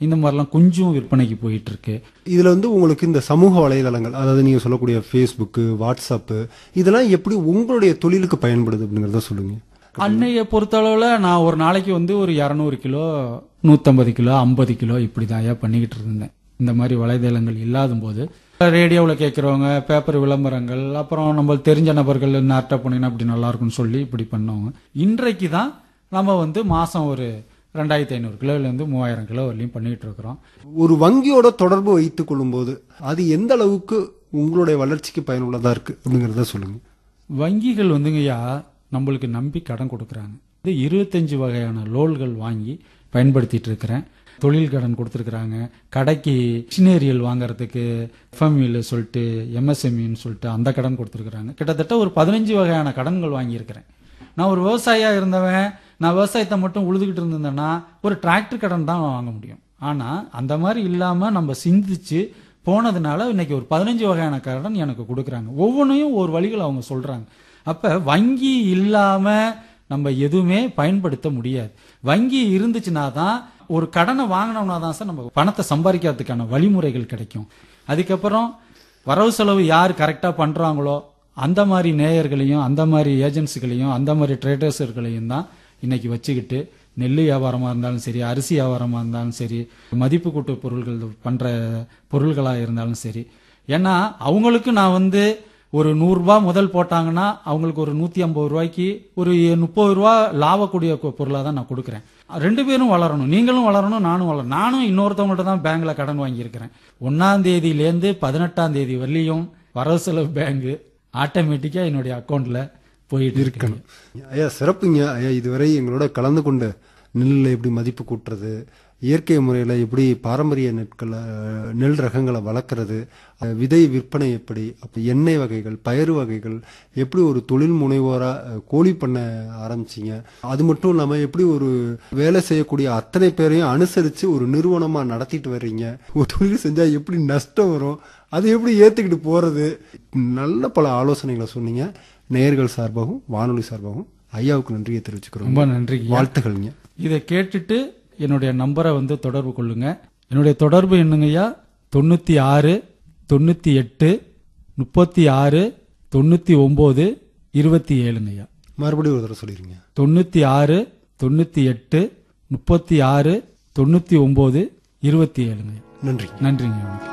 இந்த மாதிரிலாம் கொஞ்சம் விற்பனைக்கு போயிட்டு இருக்கு இதுல வந்து உங்களுக்கு இந்த சமூக வலைதளங்கள் அதாவது நீங்க சொல்லக்கூடிய ஃபேஸ்புக்கு வாட்ஸ்அப்பு இதெல்லாம் எப்படி உங்களுடைய தொழிலுக்கு பயன்படுது அப்படிங்கறத சொல்லுங்க அன்னைய பொறுத்தளவுல நான் ஒரு நாளைக்கு வந்து ஒரு இரநூறு கிலோ நூத்தம்பது கிலோ ஐம்பது கிலோ இப்படி தான் பண்ணிக்கிட்டு இருந்தேன் இந்த மாதிரி வலைதளங்கள் இல்லாத போது ரேடியோவில் கேட்குறவங்க பேப்பர் விளம்பரங்கள் அப்புறம் நம்ம தெரிஞ்ச நபர்கள் நார்ட்ட போனீங்கன்னா இப்படி நல்லா இருக்கும்னு சொல்லி இப்படி பண்ணவங்க இன்றைக்கு தான் நம்ம வந்து மாசம் ஒரு ரெண்டாயிரத்தி ஐநூறு கிலோலேருந்து மூவாயிரம் கிலோ வரலையும் பண்ணிட்டு இருக்கிறோம் ஒரு வங்கியோட தொடர்பு வைத்துக் கொள்ளும்போது அது எந்த அளவுக்கு உங்களுடைய வளர்ச்சிக்கு பயனுள்ளதா இருக்கு அப்படிங்கறத சொல்லுங்க வங்கிகள் வந்துங்கய்யா நம்மளுக்கு நம்பி கடன் கொடுக்குறாங்க இது இருபத்தஞ்சு வகையான லோன்கள் வாங்கி பயன்படுத்திட்டு இருக்கிறேன் தொழில் கடன் கொடுத்துருக்குறாங்க கடைக்கு மிஷினேரியல் வாங்குறதுக்கு எஃப்எம்இல சொல்லிட்டு எம்எஸ்எம்இன்னு சொல்லிட்டு அந்த கடன் கொடுத்துருக்குறாங்க கிட்டத்தட்ட ஒரு பதினஞ்சு வகையான கடன்கள் வாங்கியிருக்கிறேன் நான் ஒரு விவசாயியா இருந்தவன் நான் விவசாயத்தை மட்டும் உழுதுகிட்டு இருந்தேன்னா ஒரு டிராக்டர் கடன் தான் வாங்க முடியும் ஆனா அந்த மாதிரி இல்லாம நம்ம சிந்திச்சு போனதுனால இன்னைக்கு ஒரு பதினஞ்சு வகையான கடன் எனக்கு கொடுக்குறாங்க ஒவ்வொன்றையும் ஒரு வழிகள் அவங்க சொல்றாங்க அப்ப வங்கி இல்லாம நம்ம எதுவுமே பயன்படுத்த முடியாது வங்கி இருந்துச்சுன்னா தான் ஒரு கடனை வாங்கினோம்னா தான் சார் நம்ம பணத்தை சம்பாதிக்கிறதுக்கான வழிமுறைகள் கிடைக்கும் அதுக்கப்புறம் வரவு செலவு யார் கரெக்டா பண்றாங்களோ அந்த மாதிரி நேயர்களையும் அந்த மாதிரி ஏஜென்சிகளையும் அந்த மாதிரி ட்ரேடர்ஸர்களையும் தான் இன்னைக்கு வச்சுக்கிட்டு நெல் வியாபாரமா இருந்தாலும் சரி அரிசி வியாபாரமா இருந்தாலும் சரி மதிப்பு கூட்டு பொருள்கள் பண்ற பொருள்களா இருந்தாலும் சரி ஏன்னா அவங்களுக்கு நான் வந்து ஒரு நூறு ரூபாய் முதல் போட்டாங்கன்னா அவங்களுக்கு ஒரு நூத்தி ஐம்பது ரூபாய்க்கு ஒரு முப்பது ரூபா லாபக்கூடிய பொருளாக தான் நான் கொடுக்குறேன் ரெண்டு பேரும் வளரணும் நீங்களும் வளரணும் நானும் வளரணும் நானும் இன்னொருத்தவங்கள்ட்ட தான் பேங்க்ல கடன் வாங்கியிருக்கிறேன் ஒன்னாம் தேதியிலேருந்து பதினெட்டாம் தேதி வரலையும் வரவு செலவு பேங்க் ஆட்டோமேட்டிக்கா என்னுடைய அக்கௌண்ட்ல போயிட்டு இருக்கணும் ஐயா சிறப்புங்க ஐயா இதுவரை எங்களோட கலந்து கொண்ட நெல்லில் எப்படி மதிப்பு கூட்டுறது இயற்கை முறையில் எப்படி பாரம்பரிய நெற்களை நெல் ரகங்களை வளர்க்குறது அஹ், விதை விற்பனை எப்படி அப்போ எண்ணெய் வகைகள் பயறு வகைகள் எப்படி ஒரு தொழில் முனைவோராக கோழி பண்ண ஆரம்பிச்சிங்க அது மட்டும் இல்லாமல் எப்படி ஒரு வேலை செய்யக்கூடிய அத்தனை பேரையும் அனுசரித்து ஒரு நிறுவனமாக நடத்திட்டு வர்றீங்க ஒரு தொழில் செஞ்சால் எப்படி நஷ்டம் வரும் அது எப்படி ஏற்றுக்கிட்டு போகிறது நல்ல பல ஆலோசனைகளை சொன்னீங்க நேயர்கள் சார்பாகவும் வானொலி சார்பாகவும் ஐயாவுக்கு நன்றியை தெரிவிச்சுக்கிறோம் ரொம்ப நன்றி வாழ்த்துக்கள்ங்க இதை கேட்டுட்டு என்னுடைய நம்பரை வந்து தொடர்பு கொள்ளுங்க என்னுடைய தொடர்பு என்னங்கய்யா தொண்ணூத்தி ஆறு தொண்ணூத்தி எட்டு முப்பத்தி ஆறு தொண்ணூத்தி ஒன்பது இருபத்தி ஏழுங்கய்யா மறுபடியும் ஒரு தடவை சொல்லிடுங்க தொண்ணூத்தி ஆறு தொண்ணூத்தி எட்டு முப்பத்தி ஆறு தொண்ணூத்தி ஒன்பது இருபத்தி ஏழுங்கய்யா நன்றி நன்றிங்க வணக்கம்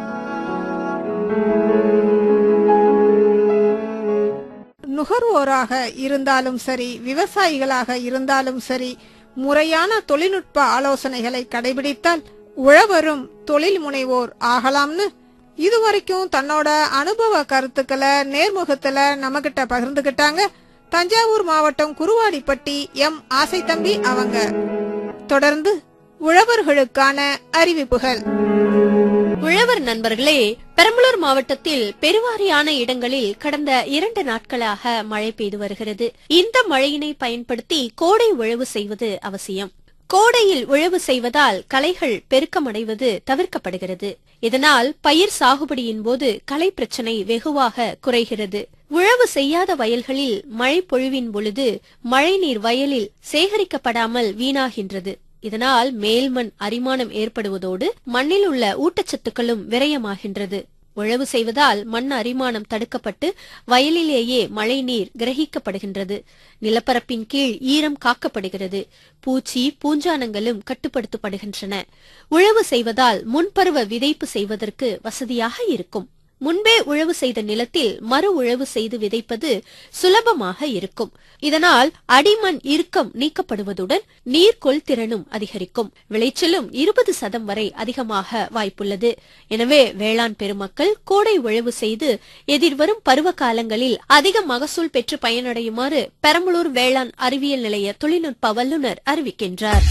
நுகர்வோராக இருந்தாலும் சரி விவசாயிகளாக இருந்தாலும் சரி முறையான தொழில்நுட்ப ஆலோசனைகளை கடைபிடித்தால் உழவரும் தொழில் முனைவோர் ஆகலாம்னு இதுவரைக்கும் தன்னோட அனுபவ கருத்துக்களை நேர்முகத்துல நம்மகிட்ட பகிர்ந்துகிட்டாங்க தஞ்சாவூர் மாவட்டம் குருவாடிப்பட்டி எம் ஆசை தம்பி அவங்க தொடர்ந்து உழவர்களுக்கான அறிவிப்புகள் உழவர் நண்பர்களே பெரம்பலூர் மாவட்டத்தில் பெருவாரியான இடங்களில் கடந்த இரண்டு நாட்களாக மழை பெய்து வருகிறது இந்த மழையினை பயன்படுத்தி கோடை உழவு செய்வது அவசியம் கோடையில் உழவு செய்வதால் களைகள் பெருக்கமடைவது தவிர்க்கப்படுகிறது இதனால் பயிர் சாகுபடியின் போது களை பிரச்சனை வெகுவாக குறைகிறது உழவு செய்யாத வயல்களில் மழை பொழிவின் பொழுது மழைநீர் வயலில் சேகரிக்கப்படாமல் வீணாகின்றது இதனால் மேல்மண் அரிமானம் ஏற்படுவதோடு மண்ணில் உள்ள ஊட்டச்சத்துக்களும் விரயமாகின்றது உழவு செய்வதால் மண் அரிமானம் தடுக்கப்பட்டு வயலிலேயே மழைநீர் கிரகிக்கப்படுகின்றது நிலப்பரப்பின் கீழ் ஈரம் காக்கப்படுகிறது பூச்சி பூஞ்சானங்களும் கட்டுப்படுத்தப்படுகின்றன உழவு செய்வதால் முன்பருவ விதைப்பு செய்வதற்கு வசதியாக இருக்கும் முன்பே உழவு செய்த நிலத்தில் மறு உழவு செய்து விதைப்பது சுலபமாக இருக்கும் இதனால் அடிமண் இறுக்கம் நீக்கப்படுவதுடன் நீர்கொள் திறனும் அதிகரிக்கும் விளைச்சலும் இருபது சதம் வரை அதிகமாக வாய்ப்புள்ளது எனவே வேளாண் பெருமக்கள் கோடை உழவு செய்து எதிர்வரும் பருவ காலங்களில் அதிக மகசூல் பெற்று பயனடையுமாறு பெரம்பலூர் வேளாண் அறிவியல் நிலைய தொழில்நுட்ப வல்லுநர் அறிவிக்கின்றார்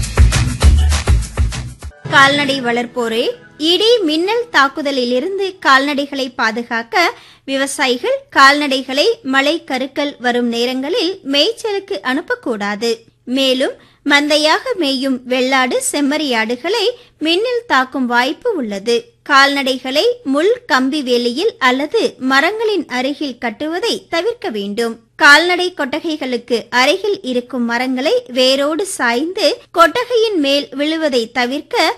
கால்நடை வளர்ப்போரே இடி மின்னல் தாக்குதலிலிருந்து கால்நடைகளை பாதுகாக்க விவசாயிகள் கால்நடைகளை மழை கருக்கல் வரும் நேரங்களில் மேய்ச்சலுக்கு அனுப்பக்கூடாது மேலும் மந்தையாக மேயும் வெள்ளாடு செம்மறியாடுகளை மின்னல் தாக்கும் வாய்ப்பு உள்ளது கால்நடைகளை முள் கம்பி வேலியில் அல்லது மரங்களின் அருகில் கட்டுவதை தவிர்க்க வேண்டும் கால்நடை கொட்டகைகளுக்கு அருகில் இருக்கும் மரங்களை வேரோடு சாய்ந்து கொட்டகையின் மேல் விழுவதை தவிர்க்க